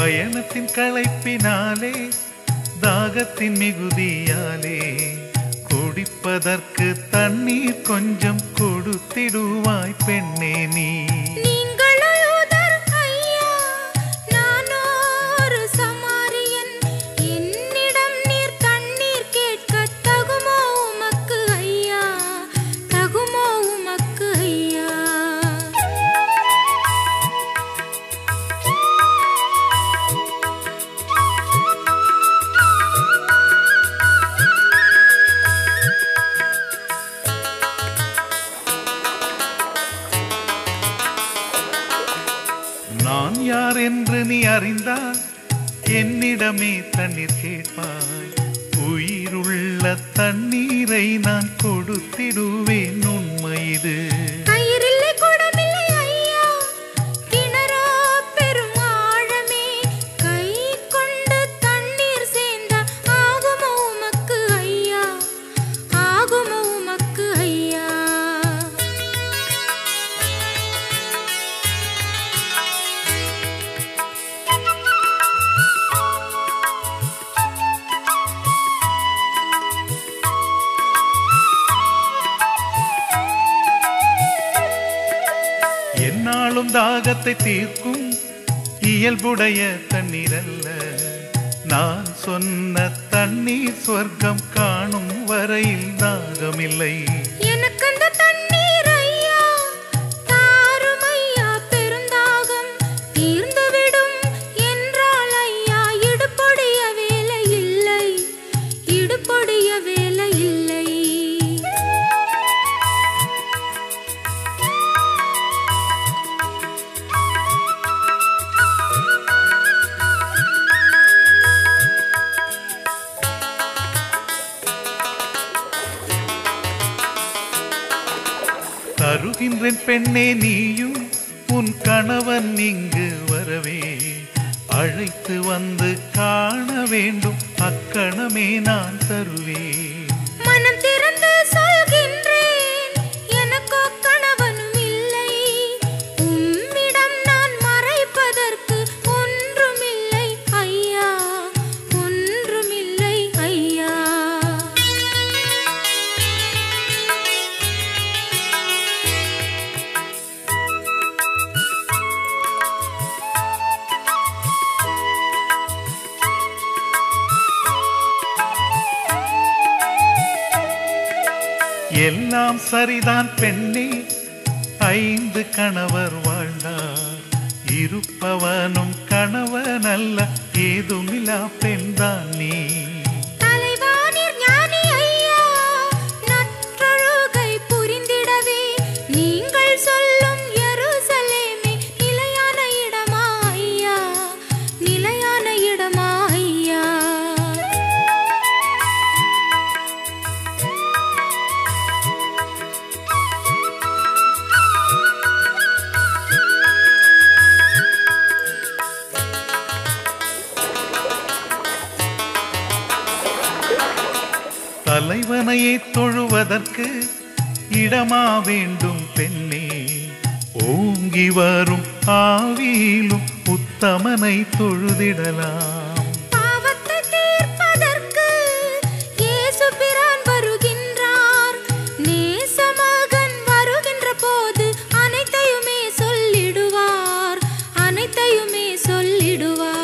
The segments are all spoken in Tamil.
பயணத்தின் களைப்பினாலே தாகத்தின் மிகுதியாலே குடிப்பதற்கு தண்ணீர் கொஞ்சம் கொடுத்திடுவாய் பெண்ணே நீ நீங்கள் யூதர் ஐயா நானோரு சமாரியன் என்னிடம் நீர் தண்ணீர் கேட்க தகுமோ உமக்கு ஐயா தகுமோ உமக்கு ஐயா நான் யார் என்று நீ அறிந்தால் என்னிடமே தண்ணீர் கேட்பாய் உயிருள்ள தண்ணீரை நான் கொடுத்திடுவேன் உண்மை இது கயிறில்லை குடமில்லை ஐயா கிணறோ பெரும் ஆழமே கை கொண்டு தண்ணீர் சேர்ந்த ஆகுமோ உமக்கு ஐயா ஆகுமோ உமக்கு ஐயா என்னாலும் தாகத்தை தீர்க்கும் இயல்புடைய தண்ணீர் அல்ல நான் சொன்ன தண்ணீர் சொர்க்கம் காணும் வரையில் தாகமில்லை எனக்கு அந்த தண்ணீர் ஐயா தாரும் ஐயா பெருந்தாகம் தீர்ந்துவிடும் என்றால் ஐயா இடுப்பொடிய வேலை இல்லை இடுப்பொடிய வேலை இல்லை தருகின்றேன் பெண்ணே நீயும் உன் கணவன் இங்கு வரவே அழைத்து வந்து காண வேண்டும் அக்கணமே நான் தருவேன் மனம் திறந்து சொல்கின்றேன் எனக்கோ கணவனும் இல்லை உம்மிடம் நான் மறைப்பதற்கு ஒன்றுமில்லை ஐயா ஒன்றுமில்லை ஐயா எல்லாம் சரிதான் பெண்ணே ஐந்து கணவர் வாழ்ந்தார் இருப்பவனும் கணவன் அல்ல ஏதுமில்லா பெண்தான் நீ தலைவானிற் ஞானி ஐயா நற்றொழுகை புரிந்திடவே நீங்கள் சொல்லும் எருசலேமே நிலையான இடமா ஐயா நிலையான இடமா ஐயா தலைவனையே தொழுவதற்கு இடமா வேண்டும் பெண்ணே ஓங்கி வரும் ஆவியிலும் உத்தமனை தொழுதிடலாம் பாவத்தை தீர்ப்பதற்கு இயேசு பிரான் வருகின்றார் நேசமகன் வருகின்ற போது அனைத்தையுமே சொல்லிடுவார் அனைத்தையுமே சொல்லிடுவார்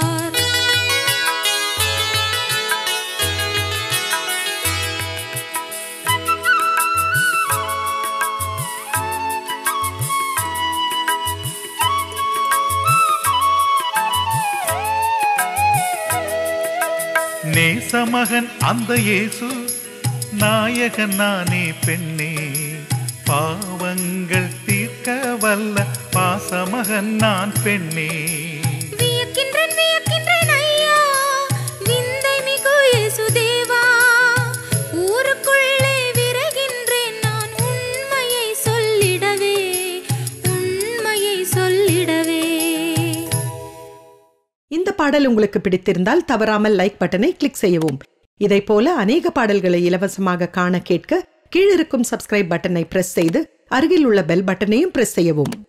நேசமகன் அந்த இயேசு நாயகன் நானே பெண்ணே பாவங்கள் தீர்க்க வல்ல பாசமகன் நான் பெண்ணே வியக்கின்றேன் வியக்கின்றேன் ஐயா விந்தை மிகு இயேசு தேவா ஊருக்குள்ளே விரைகின்றேன் நான் உண்மையை சொல்லிடவே உண்மையை சொல்லிடவே இந்த பாடல் உங்களுக்கு பிடித்திருந்தால் தவறாமல் லைக் பட்டனை கிளிக் செய்யவும் இதைப் போல அநேக பாடல்களை இலவசமாக காண கேட்க கீழிருக்கும் சப்ஸ்கிரைப் பட்டனை பிரஸ் செய்து அருகில் உள்ள பெல் பட்டனையும் பிரஸ் செய்யவும்